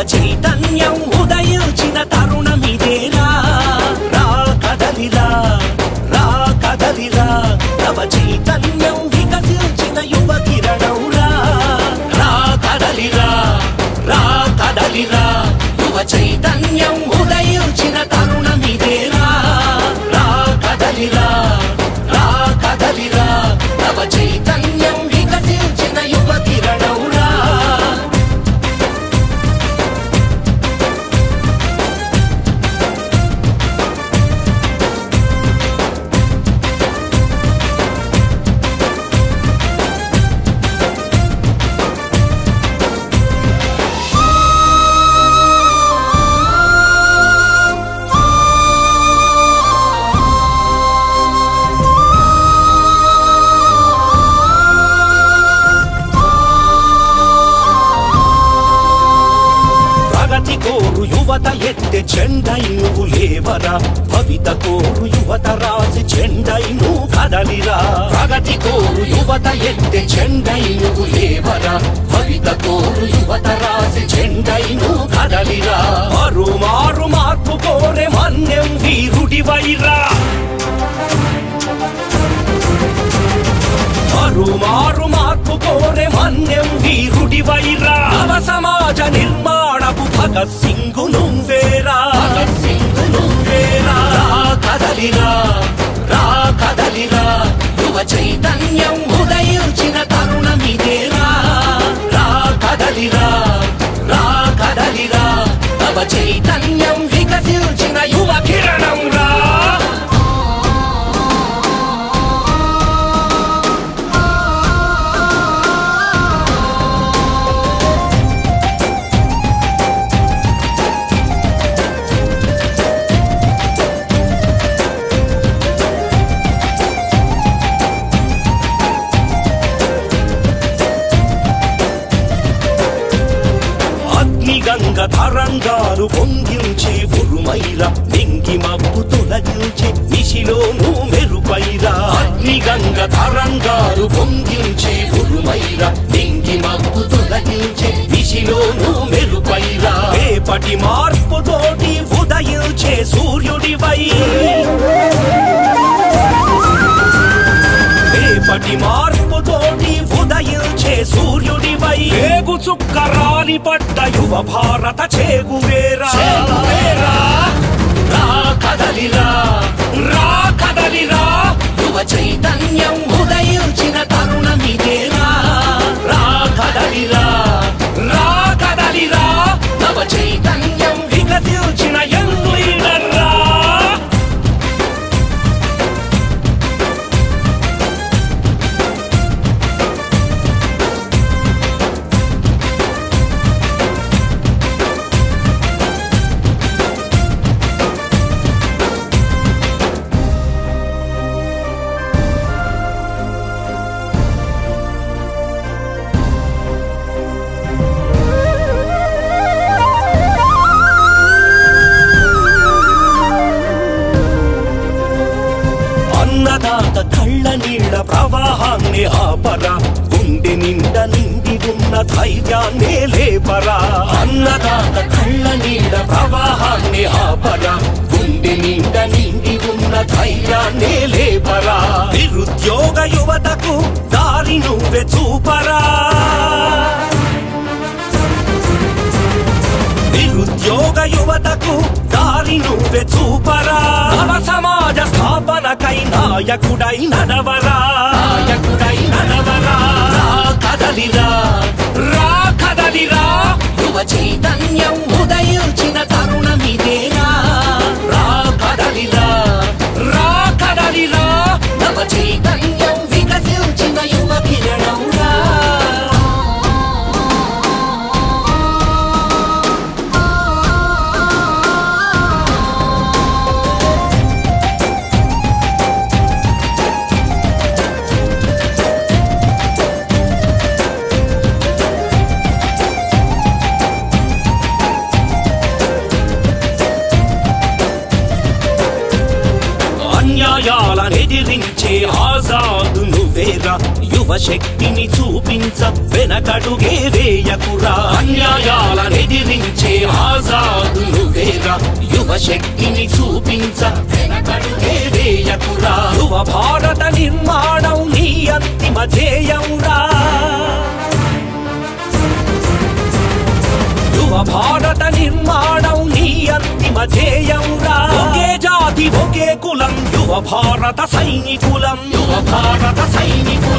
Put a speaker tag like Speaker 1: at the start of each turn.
Speaker 1: చైతన్యం ఉదయించిన తరుణమిదేరా రా కదలిరా రా కదలిరా నవ చైతన్యం వికసించిన యువ కిరణం రా రా కదలిరా రా కదలిరా యువ చైతన్యం ఉదయించిన తరుణమిదేరా రా కదలిరా రా కదలిరా నవ చైతన్యం వికసించిన యువ కిరణం రా ప్రగతి కోరు యువత ఎత్తె చెండై నువ్వు లేవరా భవిత కోరు యువత రాసి చెండై నువ్వు కదలిరా ప్రగతి కోరు యువత ఎత్తె చెండై నువ్వు లేవరా భవిత కోరు యువత రాసి చెండై నువ్వు కదలిరా మారు మారు మార్పు కోరే మన్యం వీరుడి వైరా మారు మారు మార్పు కోరే మన్యం వీరుడి వైరా నవ సమాజ నిర్మాణపు భగత్ సింగు నువ్వేరా భగత్ సింగు నువ్వేరా రా కదలిరా రా కదలిరా యువ చైతన్యం ఉదయించిన తరుణమిదేరా రా కదలిరా రా కదలిరా నవ చైతన్యం వికసించిన యువ కిరణం రా అగ్నిగంగ తరంగాలు పొంగించే ఉరుమైరా నింగి మబ్బు తొలగించే నిశిలోను మెరుపైరా అగ్నిగంగ తరంగాలు పొంగించే ఉరుమైరా నింగి మబ్బు తొలగించే నిశిలోను మెరుపైరా రేపటి మార్పు తోటి ఉదయించే సూర్యుడివై రేపటి మార్పు తోటి ఉదయించే సూర్యుడివై వేగు చుక్క రాని పడ్డ యువ భారత చేగువేరా రా కదలిరా రా కదలిరా యువ చైతన్యం ఉదయించిన తరుణమిదేరా రా కదలిరా రా కదలిరా నవ చైతన్యం వికసించిన యంగ్ లీడర్ రా అన్నదాత కళ్ళ నీళ్ళ ప్రవాహాన్ని ఆపరా గుండె నిండా నిండి ఉన్న ధైర్యాన్ని లేపరా అన్నదాత కళ్ళ నీళ్ళ ప్రవాహాన్ని ఆపరా గుండె నిండా నిండి ఉన్న ధైర్యాన్ని లేపరా నిరుద్యోగ యువతకు దారి నువ్వే చూపరా నిరుద్యోగ యువతకు దారి నువ్వే చూపరా నవ సమాజ స్థాపనకై నాయకుడై నడవరా నాయకుడై నడవరా రా కదలిరా రా కదలిరా యువ చైతన్యం ఉదయించిన తరుణమిదేరా రా కదలిరా రా కదలిరా నవ చైతన్యం వికసించిన యువ కిరణం రా అన్యాయాలనెదిరించే ఆజాదు నువ్వేరా యువ శక్తిని చూపించ వెనకడుగే వేయకురా అన్యాయాలనెదిరించే ఆజాదు నువ్వేరా యువ శక్తిని చూపించ వెనకడుగే వేయకురా యువ భారత నిర్మాణం నీ అంతిమ ధ్యేయంరా యువ భారత నిర్మాణం నీ అంతిమ ధ్యేయంరా ఒకే జాతి ఒకే కులం యువ భారత సైనికులం యువ భారత సైనికులం